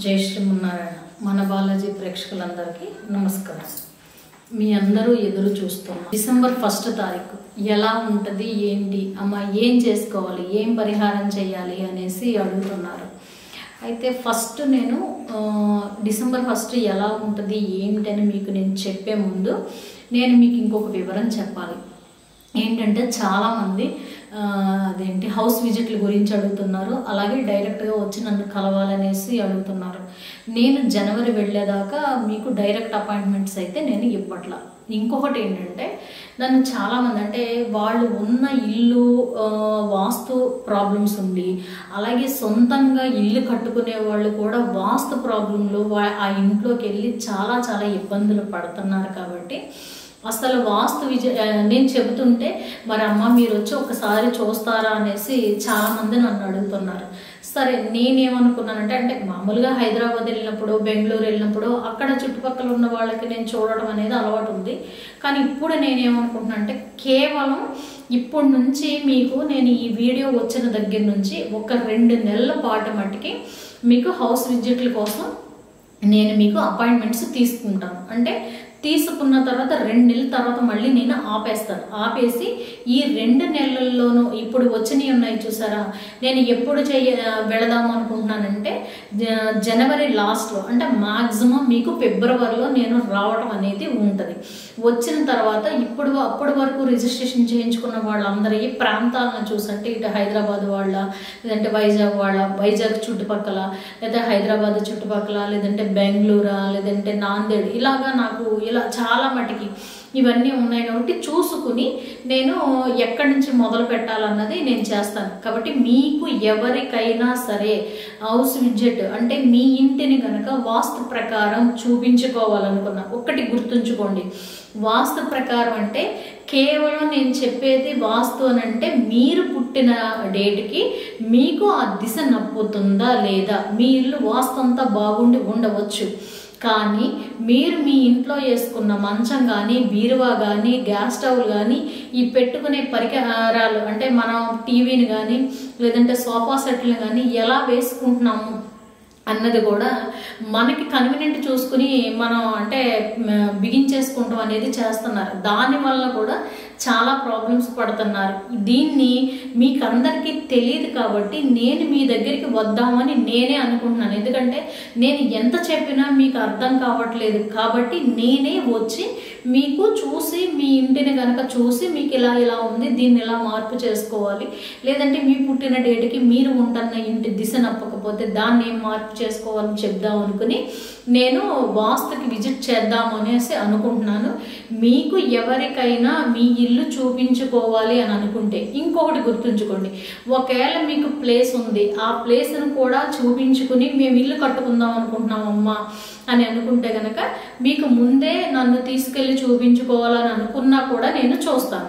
జై శ్రీమన్నారాయణ మన బాలాజీ ప్రేక్షకులందరికీ నమస్కారం మీ అందరూ ఎదురు చూస్తున్నాం డిసెంబర్ ఫస్ట్ తారీఖు ఎలా ఉంటుంది ఏంటి అమ్మ ఏం చేసుకోవాలి ఏం పరిహారం చేయాలి అనేసి అడుగుతున్నారు అయితే ఫస్ట్ నేను ఆ, డిసెంబర్ ఫస్ట్ ఎలా ఉంటుంది ఏంటని మీకు నేను చెప్పే ముందు నేను మీకు ఇంకొక వివరం చెప్పాలి ఏంటంటే చాలామంది ఆ, అదేంటి హౌస్ విజిట్ల గురించి అడుగుతున్నారు అలాగే డైరెక్ట్గా వచ్చి నన్ను కలవాలనేసి అడుగుతున్నారు నేను జనవరి వెళ్ళేదాకా మీకు డైరెక్ట్ అపాయింట్మెంట్స్ అయితే నేను ఇవ్వట్లా ఇంకొకటి ఏంటంటే నన్ను చాలామంది అంటే వాళ్ళు ఉన్న ఇల్లు ఆ, వాస్తు ప్రాబ్లమ్స్ ఉండి అలాగే సొంతంగా ఇల్లు కట్టుకునే వాళ్ళు కూడా వాస్తు ప్రాబ్లంలో వా- ఆ ఇంట్లోకి వెళ్ళి చాలా చాలా ఇబ్బందులు పడుతున్నారు కాబట్టి అసలు వాస్తు విజయ ఆ, నేను చెబుతుంటే మరి అమ్మ మీరు వచ్చి ఒకసారి చూస్తారా అనేసి చాలా మంది నన్ను అడుగుతున్నారు సరే నేనేమనుకున్నానంటే అంటే మామూలుగా హైదరాబాద్ వెళ్ళినప్పుడు బెంగళూరు వెళ్ళినప్పుడు అక్కడ చుట్టుపక్కల ఉన్న వాళ్ళకి నేను చూడడం అనేది అలవాటు ఉంది కానీ ఇప్పుడు నేనేమనుకుంటున్నా అంటే కేవలం ఇప్పటి నుంచి మీకు నేను ఈ వీడియో వచ్చిన దగ్గర నుంచి ఒక రెండు నెలల పాటు మట్టుకి మీకు హౌస్ విజిట్ల కోసం నేను మీకు అపాయింట్మెంట్స్ తీసుకుంటాను అంటే తీసుకున్న తర్వాత రెండు నెలల తర్వాత మళ్ళీ నేను ఆపేస్తాను ఆపేసి ఈ రెండు నెలల్లోనూ ఇప్పుడు వచ్చినవి ఉన్నాయి చూసారా నేను ఎప్పుడు చెయ్య వెళదాం అనుకుంటున్నానంటే జ- జనవరి లాస్ట్లో అంటే మాక్సిమం మీకు ఫిబ్రవరిలో నేను రావడం అనేది ఉంటుంది వచ్చిన తర్వాత ఇప్పుడు అప్పటి వరకు రిజిస్ట్రేషన్ చేయించుకున్న వాళ్ళందరూ ఈ ప్రాంతాలను చూసంటే ఇటు హైదరాబాద్ వాళ్ళ లేదంటే వైజాగ్ వాళ్ళ వైజాగ్ చుట్టుపక్కల లేదా హైదరాబాద్ చుట్టుపక్కల లేదంటే బెంగళూరా లేదంటే నాందేడ్ ఇలాగా నాకు ఇలా చాలా మటుకి ఇవన్నీ ఉన్నాయి కాబట్టి చూసుకుని నేను ఎక్కడి నుంచి మొదలు పెట్టాలన్నది నేను చేస్తాను కాబట్టి మీకు ఎవరికైనా సరే హౌస్ విజిట్ అంటే మీ ఇంటిని కనుక వాస్తు ప్రకారం చూపించుకోవాలనుకున్నా ఒక్కటి గుర్తుంచుకోండి వాస్తు ప్రకారం అంటే కేవలం నేను చెప్పేది వాస్తు అని అంటే మీరు పుట్టిన డేట్కి మీకు ఆ దిశ నప్పుతుందా లేదా మీ ఇల్లు వాస్తు అంతా బాగుండి ఉండవచ్చు కానీ మీరు మీ ఇంట్లో వేసుకున్న మంచం కానీ బీరువా కానీ గ్యాస్ స్టవ్ కానీ ఈ పెట్టుకునే పరికరాలు అంటే మనం టీవీని కానీ లేదంటే సోఫా సెట్లు కానీ ఎలా వేసుకుంటున్నాము అన్నది కూడా మనకి కన్వీనియంట్ చూసుకుని మనం అంటే మ, బిగించేసుకుంటాం అనేది చేస్తున్నారు దానివల్ల కూడా చాలా ప్రాబ్లమ్స్ పడుతున్నారు దీన్ని మీకు అందరికీ తెలియదు కాబట్టి నేను మీ దగ్గరికి వద్దామని నేనే అనుకుంటున్నాను ఎందుకంటే నేను ఎంత చెప్పినా మీకు అర్థం కావట్లేదు కాబట్టి నేనే వచ్చి మీకు చూసి మీ ఇంటిని కనుక చూసి మీకు ఇలా ఇలా ఉంది దీన్ని ఇలా మార్పు చేసుకోవాలి లేదంటే మీ పుట్టిన డేట్కి మీరు ఉంటున్న ఇంటి దిశ నప్పకపోతే దాన్ని ఏం మార్పు చేసుకోవాలని చెప్దాం అనుకుని నేను వాస్తుకి విజిట్ చేద్దాం అనేసి అనుకుంటున్నాను మీకు ఎవరికైనా మీ ఇల్లు చూపించుకోవాలి అని అనుకుంటే ఇంకొకటి గుర్తుంచుకోండి ఒకవేళ మీకు ప్లేస్ ఉంది ఆ ప్లేస్ను కూడా చూపించుకుని మేము ఇల్లు కట్టుకుందాం అనుకుంటున్నామమ్మా అని అనుకుంటే కనుక మీకు ముందే నన్ను తీసుకెళ్ళి చూపించుకోవాలని అనుకున్నా కూడా నేను చూస్తాను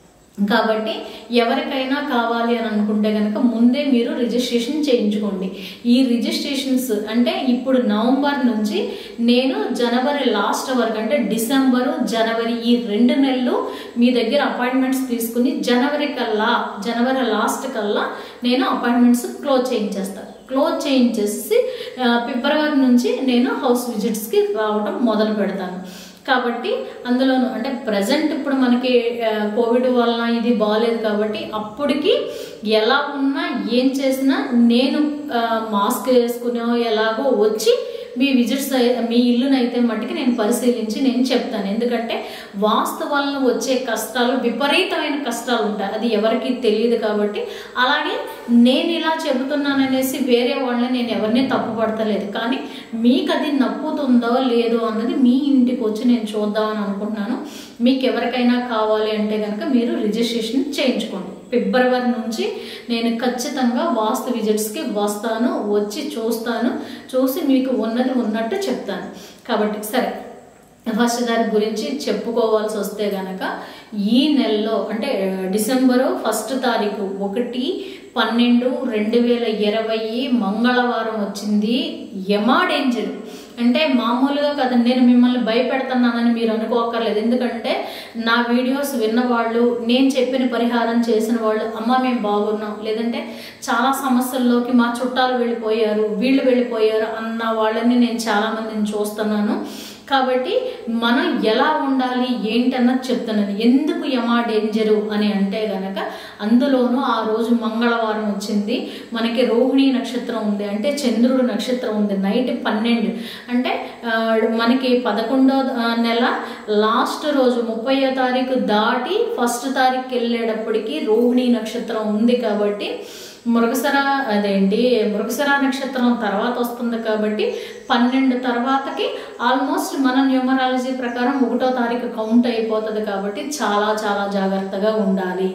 కాబట్టి ఎవరికైనా కావాలి అని అనుకుంటే కనుక ముందే మీరు రిజిస్ట్రేషన్ చేయించుకోండి ఈ రిజిస్ట్రేషన్స్ అంటే ఇప్పుడు నవంబర్ నుంచి నేను జనవరి లాస్ట్ వరకు అంటే డిసెంబరు జనవరి ఈ రెండు నెలలు మీ దగ్గర అపాయింట్మెంట్స్ తీసుకుని జనవరి కల్లా జనవరి లాస్ట్ కల్లా నేను అపాయింట్మెంట్స్ క్లోజ్ చేయించేస్తాను క్లోజ్ చేయించేసి ఆ, ఫిబ్రవరి నుంచి నేను హౌస్ విజిట్స్కి రావడం మొదలు పెడతాను కాబట్టి అందులోను అంటే ప్రజెంట్ ఇప్పుడు మనకి ఆ, కోవిడ్ వలన ఇది బాగాలేదు కాబట్టి అప్పటికి ఎలా ఉన్నా ఏం చేసినా నేను ఆ, మాస్క్ వేసుకునో ఎలాగో వచ్చి మీ విజిట్స్ అయి- మీ ఇల్లునైతే మట్టుకి నేను పరిశీలించి నేను చెప్తాను ఎందుకంటే వాస్తు వలన వచ్చే కష్టాలు విపరీతమైన కష్టాలు ఉంటాయి అది ఎవరికి తెలియదు కాబట్టి అలాగే నేను ఇలా చెబుతున్నాననేసి వేరే వాళ్ళని నేను ఎవరిని తప్పుపడతలేదు కానీ మీకు అది నప్పుతుందో లేదో అన్నది మీ ఇంటికి వచ్చి నేను చూద్దామని అనుకుంటున్నాను మీకు ఎవరికైనా కావాలి అంటే కనుక మీరు రిజిస్ట్రేషన్ చేయించుకోండి ఫిబ్రవరి నుంచి నేను ఖచ్చితంగా వాస్తు విజిట్స్కి వస్తాను వచ్చి చూస్తాను చూసి మీకు ఉన్నది ఉన్నట్టు చెప్తాను కాబట్టి సరే ఫస్ట్ దాని గురించి చెప్పుకోవాల్సి వస్తే గనక ఈ నెలలో అంటే డిసెంబరు ఫస్ట్ తారీఖు ఒకటి పన్నెండు రెండు వేల ఇరవై మంగళవారం వచ్చింది యమా డేంజర్ అంటే మామూలుగా కదండి నేను మిమ్మల్ని భయపెడుతున్నానని మీరు అనుకోకర్లేదు ఎందుకంటే నా వీడియోస్ విన్నవాళ్ళు నేను చెప్పిన పరిహారం చేసిన వాళ్ళు అమ్మ మేము బాగున్నాం లేదంటే చాలా సమస్యల్లోకి మా చుట్టాలు వెళ్ళిపోయారు వీళ్ళు వెళ్ళిపోయారు అన్న వాళ్ళని నేను చాలా మందిని చూస్తున్నాను కాబట్టి మనం ఎలా ఉండాలి ఏంటి అన్నది చెప్తున్నాను ఎందుకు యమా డేంజరు అని అంటే గనక అందులోనూ ఆ రోజు మంగళవారం వచ్చింది మనకి రోహిణి నక్షత్రం ఉంది అంటే చంద్రుడు నక్షత్రం ఉంది నైట్ పన్నెండు అంటే ఆ, మనకి పదకొండో ఆ, నెల లాస్ట్ రోజు ముప్పయో తారీఖు దాటి ఫస్ట్ తారీఖు వెళ్ళేటప్పటికి రోహిణి నక్షత్రం ఉంది కాబట్టి మృగసర అదేంటి మృగసర నక్షత్రం తర్వాత వస్తుంది కాబట్టి పన్నెండు తర్వాతకి ఆల్మోస్ట్ మన న్యూమరాలజీ ప్రకారం ఒకటో తారీఖు కౌంట్ అయిపోతుంది కాబట్టి చాలా చాలా జాగ్రత్తగా ఉండాలి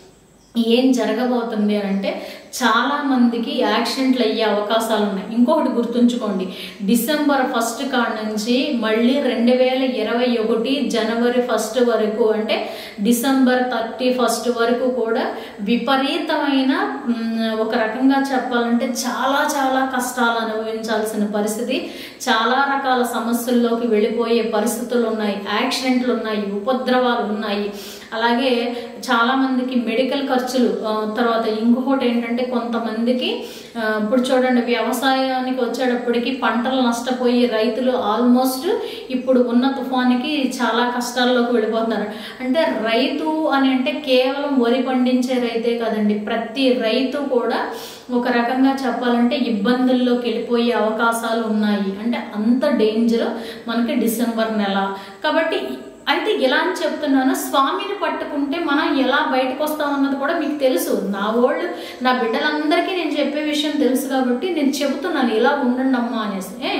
ఏం జరగబోతుంది అని అంటే చాలా మందికి యాక్సిడెంట్లు అయ్యే అవకాశాలు ఉన్నాయి ఇంకొకటి గుర్తుంచుకోండి డిసెంబర్ ఫస్ట్ కాడ నుంచి మళ్ళీ రెండు వేల ఇరవై ఒకటి జనవరి ఫస్ట్ వరకు అంటే డిసెంబర్ థర్టీ ఫస్ట్ వరకు కూడా విపరీతమైన మ్, ఒక రకంగా చెప్పాలంటే చాలా చాలా కష్టాలు అనుభవించాల్సిన పరిస్థితి చాలా రకాల సమస్యల్లోకి వెళ్ళిపోయే పరిస్థితులు ఉన్నాయి యాక్సిడెంట్లు ఉన్నాయి ఉపద్రవాలు ఉన్నాయి అలాగే చాలా మందికి మెడికల్ ఖర్చులు ఆ, తర్వాత ఇంకొకటి ఏంటంటే కొంతమందికి ఆ, ఇప్పుడు చూడండి వ్యవసాయానికి వచ్చేటప్పటికి పంటలు నష్టపోయి రైతులు ఆల్మోస్ట్ ఇప్పుడు ఉన్న తుఫానికి చాలా కష్టాల్లోకి వెళ్ళిపోతున్నారు అంటే రైతు అని అంటే కేవలం వరి పండించే రైతే కాదండి ప్రతి రైతు కూడా ఒక రకంగా చెప్పాలంటే ఇబ్బందుల్లోకి వెళ్ళిపోయే అవకాశాలు ఉన్నాయి అంటే అంత డేంజర్ మనకి డిసెంబర్ నెల కాబట్టి అయితే ఎలా అని చెప్తున్నాను స్వామిని పట్టుకుంటే మనం ఎలా బయటకు వస్తాం అన్నది కూడా మీకు తెలుసు నా వాళ్ళు నా బిడ్డలందరికీ నేను చెప్పే విషయం తెలుసు కాబట్టి నేను చెబుతున్నాను ఇలా ఉండండి అమ్మా అనేసి ఏ?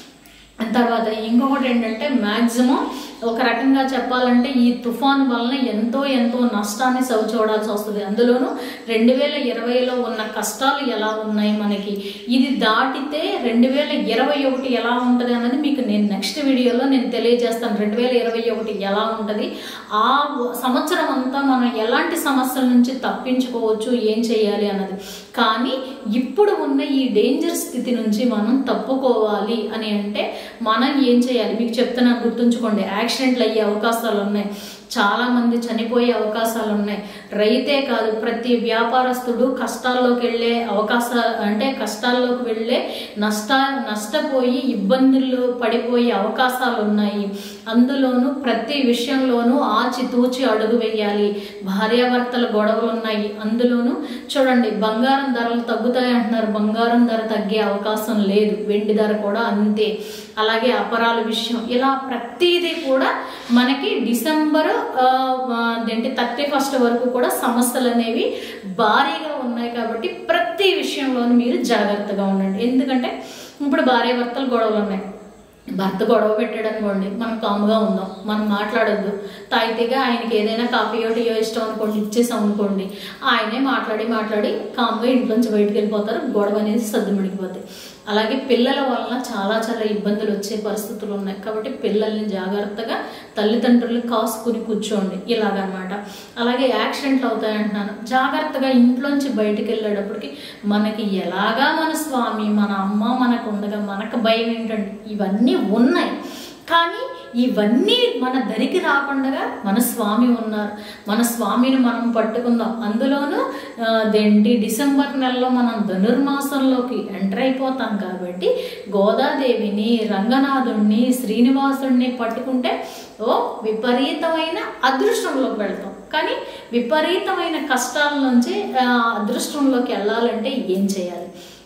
తర్వాత ఇంకొకటి ఏంటంటే మ్యాక్సిమం ఒక రకంగా చెప్పాలంటే ఈ తుఫాన్ వలన ఎంతో ఎంతో నష్టాన్ని సవి చూడాల్సి వస్తుంది అందులోనూ రెండు వేల ఇరవైలో ఉన్న కష్టాలు ఎలా ఉన్నాయి మనకి ఇది దాటితే రెండు వేల ఇరవై ఒకటి ఎలా ఉంటుంది అన్నది మీకు నేను నెక్స్ట్ వీడియోలో నేను తెలియజేస్తాను రెండు వేల ఇరవై ఒకటి ఎలా ఉంటుంది ఆ సంవత్సరం అంతా మనం ఎలాంటి సమస్యల నుంచి తప్పించుకోవచ్చు ఏం చేయాలి అన్నది కానీ ఇప్పుడు ఉన్న ఈ డేంజర్ స్థితి నుంచి మనం తప్పుకోవాలి అని అంటే మనం ఏం చేయాలి మీకు చెప్తున్నా గుర్తుంచుకోండి యాక్సిడెంట్లు అయ్యే అవకాశాలు ఉన్నాయి చాలా మంది చనిపోయే అవకాశాలు ఉన్నాయి రైతే కాదు ప్రతి వ్యాపారస్తుడు కష్టాల్లోకి వెళ్ళే అవకాశాలు అంటే కష్టాల్లోకి వెళ్ళే నష్ట నష్టపోయి ఇబ్బందుల్లో పడిపోయే అవకాశాలు ఉన్నాయి అందులోనూ ప్రతి విషయంలోనూ ఆచితూచి అడుగు వేయాలి భార్యాభర్తల గొడవలు ఉన్నాయి అందులోనూ చూడండి బంగారం ధరలు తగ్గుతాయి అంటున్నారు బంగారం ధర తగ్గే అవకాశం లేదు వెండి ధర కూడా అంతే అలాగే అపరాల విషయం ఇలా ప్రతిదీ కూడా మనకి డిసెంబర్ ఆ, అదేంటి థర్టీ ఫస్ట్ వరకు కూడా సమస్యలు అనేవి భారీగా ఉన్నాయి కాబట్టి ప్రతి విషయంలోనూ మీరు జాగ్రత్తగా ఉండండి ఎందుకంటే ఇప్పుడు భార్య భర్తలు గొడవలు ఉన్నాయి భర్త గొడవ పెట్టాడు అనుకోండి మనం కామ్గా ఉందాం మనం మాట్లాడొద్దు తాయితీగా ఆయనకి ఏదైనా కాఫీయో టీయో ఇష్టం అనుకోండి ఇచ్చేసాం అనుకోండి ఆయనే మాట్లాడి మాట్లాడి కామ్గా ఇంట్లోంచి బయటికి వెళ్ళిపోతారు గొడవ అనేది సర్దుమడిగిపోతాయి అలాగే పిల్లల వలన చాలా చాలా ఇబ్బందులు వచ్చే పరిస్థితులు ఉన్నాయి కాబట్టి పిల్లల్ని జాగ్రత్తగా తల్లిదండ్రులు కాసుకుని కూర్చోండి ఇలాగనమాట అలాగే యాక్సిడెంట్లు అవుతాయి అంటున్నాను జాగ్రత్తగా ఇంట్లోంచి బయటికి వెళ్ళేటప్పటికి మనకి ఎలాగా మన స్వామి మన అమ్మ మనకు ఉండగా మనకు భయం ఏంటంటే ఇవన్నీ ఉన్నాయి కానీ ఇవన్నీ మన దరికి రాకుండా మన స్వామి ఉన్నారు మన స్వామిని మనం పట్టుకుందాం అందులోనూ ఆ, అదేంటి డిసెంబర్ నెలలో మనం ధనుర్మాసంలోకి ఎంటర్ అయిపోతాం కాబట్టి గోదాదేవిని రంగనాథుణ్ణి శ్రీనివాసుణ్ణి పట్టుకుంటే ఓ విపరీతమైన అదృష్టంలోకి వెళ్తాం కానీ విపరీతమైన కష్టాల నుంచి ఆ, అదృష్టంలోకి వెళ్ళాలంటే ఏం చేయాలి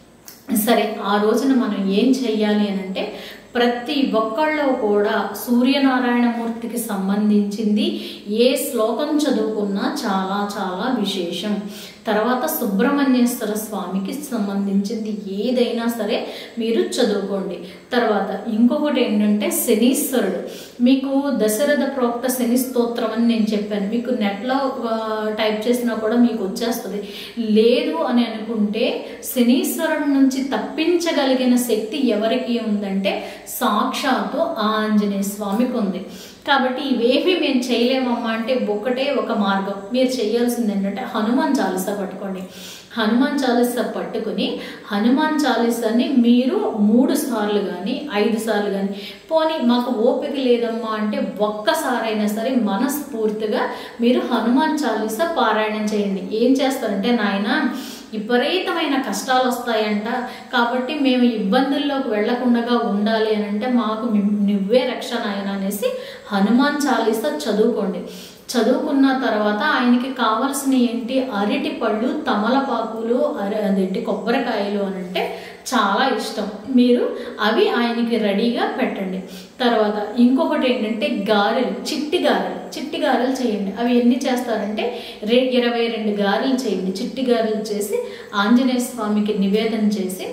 సరే ఆ రోజున మనం ఏం చెయ్యాలి అని అంటే ప్రతి ఒక్కళ్ళు కూడా సూర్యనారాయణమూర్తికి సంబంధించింది ఏ శ్లోకం చదువుకున్నా చాలా చాలా విశేషం తర్వాత సుబ్రహ్మణ్యేశ్వర స్వామికి సంబంధించింది ఏదైనా సరే మీరు చదువుకోండి తర్వాత ఇంకొకటి ఏంటంటే శనీశ్వరుడు మీకు దశరథ ప్రోక్త శని స్తోత్రం అని నేను చెప్పాను మీకు నెట్లో ఆ, టైప్ చేసినా కూడా మీకు వచ్చేస్తుంది లేదు అని అనుకుంటే శనీశ్వరుడు నుంచి తప్పించగలిగిన శక్తి ఎవరికి ఉందంటే సాక్షాత్తు ఆ ఆంజనేయ స్వామికి ఉంది కాబట్టి ఇవేవి మేము చేయలేమమ్మా అంటే ఒకటే ఒక మార్గం మీరు చేయాల్సింది ఏంటంటే హనుమాన్ చాలీసా పట్టుకోండి హనుమాన్ చాలీసా పట్టుకుని హనుమాన్ చాలీసాని మీరు మూడు సార్లు కానీ ఐదు సార్లు కానీ పోనీ మాకు ఓపిక లేదమ్మా అంటే ఒక్కసారైనా సరే మనస్ఫూర్తిగా మీరు హనుమాన్ చాలీసా పారాయణం చేయండి ఏం చేస్తారంటే నాయన విపరీతమైన కష్టాలు వస్తాయంట కాబట్టి మేము ఇబ్బందుల్లోకి వెళ్లకుండా ఉండాలి అని అంటే మాకు ని- నువ్వే రక్షణ ఆయన అనేసి హనుమాన్ చాలీసా చదువుకోండి చదువుకున్న తర్వాత ఆయనకి కావాల్సిన ఏంటి అరటి పళ్ళు తమలపాకులు అర అదేంటి కొబ్బరికాయలు అని అంటే చాలా ఇష్టం మీరు అవి ఆయనకి రెడీగా పెట్టండి తర్వాత ఇంకొకటి ఏంటంటే గారెలు చిట్టి గారెలు చిట్టి గారెలు చేయండి అవి ఎన్ని చేస్తారంటే రే ఇరవై రెండు గారెలు చేయండి చిట్టి గారెలు చేసి ఆంజనేయ స్వామికి నివేదన చేసి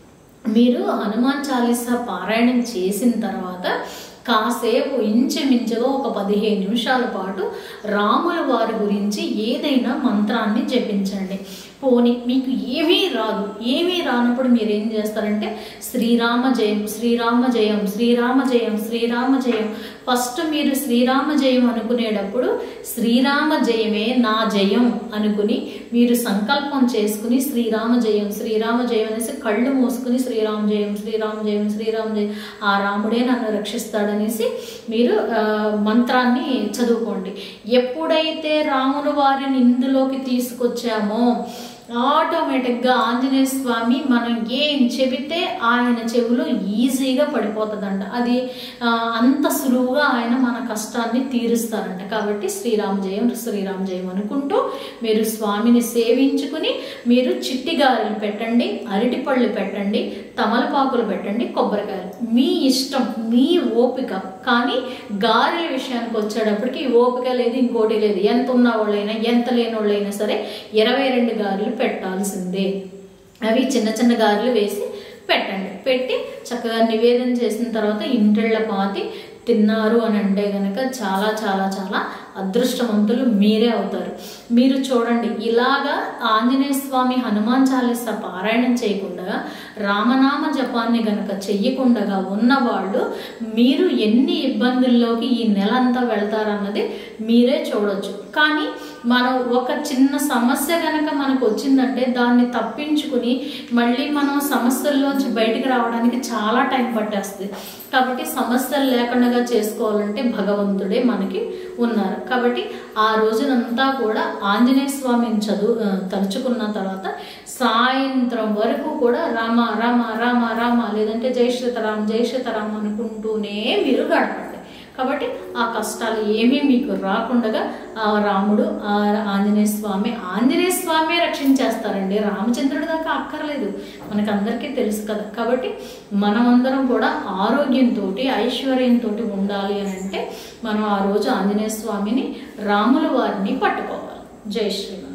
మీరు హనుమాన్ చాలీసా పారాయణం చేసిన తర్వాత కాసేపు ఇంచుమించుగా ఒక పదిహేను నిమిషాల పాటు రాముల వారి గురించి ఏదైనా మంత్రాన్ని జపించండి పోని మీకు ఏమీ రాదు ఏమీ రానప్పుడు మీరు ఏం చేస్తారంటే శ్రీరామ జయం శ్రీరామ జయం శ్రీరామ జయం శ్రీరామ జయం ఫస్ట్ మీరు శ్రీరామ జయం అనుకునేటప్పుడు శ్రీరామ జయమే నా జయం అనుకుని మీరు సంకల్పం చేసుకుని శ్రీరామ జయం శ్రీరామ జయం అనేసి కళ్ళు మూసుకుని శ్రీరామ జయం శ్రీరామ జయం శ్రీరామ జయం ఆ రాముడే నన్ను రక్షిస్తాడనేసి మీరు ఆ, మంత్రాన్ని చదువుకోండి ఎప్పుడైతే రాముల వారిని ఇందులోకి తీసుకొచ్చామో ఆటోమేటిక్గా ఆంజనేయ స్వామి మనం ఏం చెబితే ఆయన చెవిలో ఈజీగా పడిపోతుందంట అది ఆ, అంత సులువుగా ఆయన మన కష్టాన్ని తీరుస్తారంట కాబట్టి శ్రీరామ జయం శ్రీరామ జయం అనుకుంటూ మీరు స్వామిని సేవించుకుని మీరు చిట్టి గారెలు పెట్టండి అరటిపళ్ళు పెట్టండి తమలపాకులు పెట్టండి కొబ్బరికాయలు మీ ఇష్టం మీ ఓపిక కానీ గారెల విషయానికి వచ్చేటప్పటికి ఈ ఓపిక లేదు ఇంకోటి లేదు ఎంత ఉన్న వాళ్ళైనా ఎంత లేని వాళ్ళైనా సరే ఇరవై రెండు గారెలు పెట్టాల్సిందే అవి చిన్న చిన్న గారెలు వేసి పెట్టండి పెట్టి చక్కగా నివేదన చేసిన తర్వాత ఇంటిళ్ళ పాతి తిన్నారు అని అంటే గనక చాలా చాలా చాలా అదృష్టవంతులు మీరే అవుతారు మీరు చూడండి ఇలాగా ఆంజనేయ స్వామి హనుమాన్ చాలీసా పారాయణం చేయకుండా రామనామ జపాన్ని గనక చెయ్యకుండా ఉన్నవాళ్ళు మీరు ఎన్ని ఇబ్బందుల్లోకి ఈ నెల అంతా వెళ్తారన్నది మీరే చూడొచ్చు కానీ మనం ఒక చిన్న సమస్య కనుక మనకు వచ్చిందంటే దాన్ని తప్పించుకుని మళ్ళీ మనం సమస్యల్లోంచి బయటికి రావడానికి చాలా టైం పట్టేస్తుంది కాబట్టి సమస్యలు లేకుండా చేసుకోవాలంటే భగవంతుడే మనకి ఉన్నారు కాబట్టి ఆ రోజునంతా కూడా ఆంజనేయ స్వామిని చదువు ఆ, తలుచుకున్న తర్వాత సాయంత్రం వరకు కూడా రామ రామ రామ రామ లేదంటే జై సీతారాం జై సీతారాం అనుకుంటూనే మీరు గడపండి కాబట్టి ఆ కష్టాలు ఏమీ మీకు రాకుండా ఆ రాముడు ఆ ఆంజనేయ స్వామి ఆంజనేయ స్వామి రక్షించేస్తారండి రామచంద్రుడి దాకా అక్కర్లేదు మనకు అందరికీ తెలుసు కదా కాబట్టి మనమందరం కూడా ఆరోగ్యంతో ఐశ్వర్యంతో ఉండాలి అని అంటే మనం ఆ రోజు ఆంజనేయ స్వామిని రాముల వారిని పట్టుకోవాలి జై శ్రీరామ్